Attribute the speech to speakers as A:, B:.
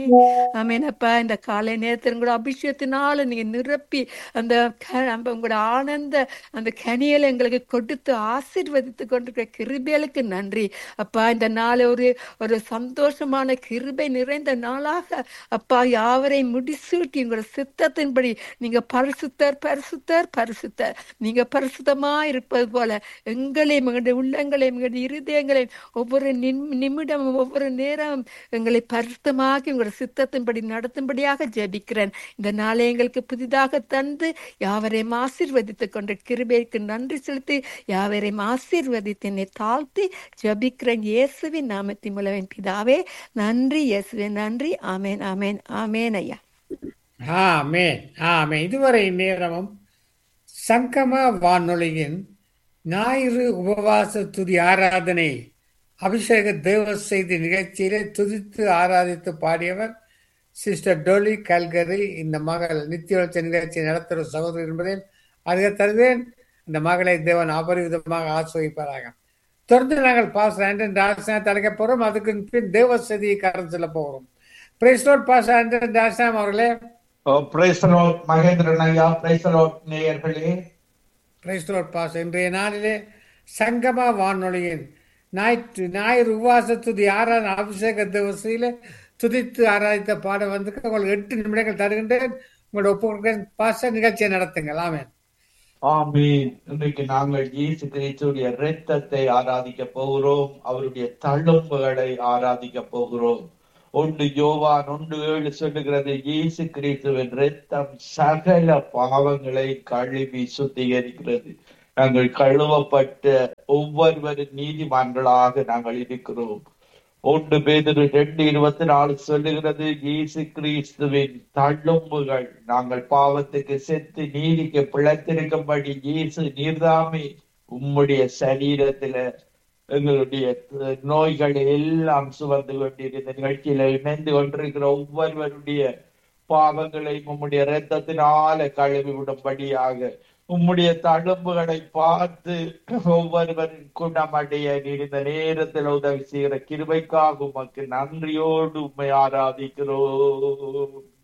A: ஆமேனப்பா இந்த காலை நேரத்தில் கூட அபிஷேகத்தினால நீங்க நிரப்பி அந்த க- அந்த உங்களோட ஆனந்த அந்த கனியலை எங்களுக்கு கொடுத்து ஆசீர்வதித்து கொண்டிருக்கிற கிருபைகளுக்கு நன்றி அப்பா இந்த நாள் ஒரு ஒரு சந்தோஷமான கிருபை நிறைந்த நாளாக அப்பா யாவரையும் முடிசூட்டி உங்களோட சித்தத்தின்படி நீங்க பரிசுத்தர் பரிசுத்தர் பரிசுத்தர் நீங்க பரிசுத்தமா இருப்பது போல எங்களையும் எங்களுடைய உள்ளங்களையும் எங்களுடைய இருதயங்களையும் ஒவ்வொரு நிம்- நிமிடமும் ஒவ்வொரு நேரம் எங்களை பரிசுத்தமாக்கி உங்களோட சித்தத்தின்படி நடத்தும்படியாக ஜெபிக்கிறேன் இந்த நாளை எங்களுக்கு புதிதாக தந்து யாவரையும் ஆசீர்வதித்துக் கொண்ட கிருபைக்கு நன்றி செலுத்தி யாவரையும் ஆசீர்வதித்து என்னை தாழ்த்தி ஜெபிக்கிறேன் இயேசுவின் நாமத்தின் மூலம் பிதாவே நன்றி இயேசுவே நன்றி ஆமேன் ஆமேன் ஆமேன் ஐயா
B: ஆமென் ஆமென் இதுவரை நேரமும் சங்கம வானொலியின் ஞாயிறு உபவாச துதி ஆராதனை அபிஷேக தேவ செய்தி நிகழ்ச்சியிலே துதித்து ஆராதித்து பாடியவர் சிஸ்டர் டோலி கல்கரி இந்த மகள் நித்தியோச்ச நிகழ்ச்சி நடத்துகிற சகோதரி என்பதை அறிய தருவேன் இந்த மகளை தேவன் அபரிவிதமாக ஆசிரியப்பாராக தொடர்ந்து நாங்கள் பாஸ் ஆண்டன் ராஜ்நாத் அழைக்க போறோம் அதுக்கு பின் தேவ செய்தியை கடன் செல்ல போகிறோம் பிரைஸ்லோட் பாஸ் ஆண்டன் ராஜ்நாத் அவர்களே
C: பிரைசலோட் மகேந்திரன் ஐயா பிரைசலோட் நேயர்களே
B: பிரைஸ்லோட் பாஸ் இன்றைய நாளிலே சங்கம வானொலியின் ஞாயிற்று ஞாயிறு உபவாச துதி ஆறாம் அபிஷேக திவசையில துதித்து ஆராதித்த பாட வந்து உங்களுக்கு எட்டு நிமிடங்கள் தருகின்றேன் உங்களோட ஒப்பு பாச நிகழ்ச்சியை நடத்துங்கள் ஆமென்
C: ஆமீன் இன்றைக்கு நாங்கள் இயேசு கிறிஸ்துடைய இரத்தத்தை ஆராதிக்க போகிறோம் அவருடைய தழும்புகளை ஆராதிக்க போகிறோம் ஒன்று யோவான் ஒன்று ஏழு சொல்லுகிறது இயேசு கிறிஸ்துவின் இரத்தம் சகல பாவங்களை கழுவி சுத்திகரிக்கிறது நாங்கள் கழுவப்பட்ட ஒவ்வொருவரும் நீதிமான்களாக நாங்கள் இருக்கிறோம் ஒன்று பேதரு ரெண்டு இருபத்தி நாலு சொல்லுகிறது இயேசு கிறிஸ்துவின் தழும்புகள் நாங்கள் பாவத்துக்கு செத்து நீதிக்கு பிழைத்திருக்கும்படி இயேசு நீர்தாமே உம்முடைய சரீரத்துல எங்களுடைய நோய்களை எல்லாம் சுமந்து கொண்டிருந்த நிகழ்ச்சியில இணைந்து கொண்டிருக்கிற ஒவ்வொருவருடைய பாவங்களை உம்முடைய இரத்தத்தினால கழுவி விடும்படியாக உம்முடைய தழும்புகளை பார்த்து ஒவ்வொருவரின் குணமடைய நீர் இந்த நேரத்தில் உதவி செய்கிற கிருபைக்காக உமக்கு நன்றியோடு உண்மை ஆராதிக்கிறோம்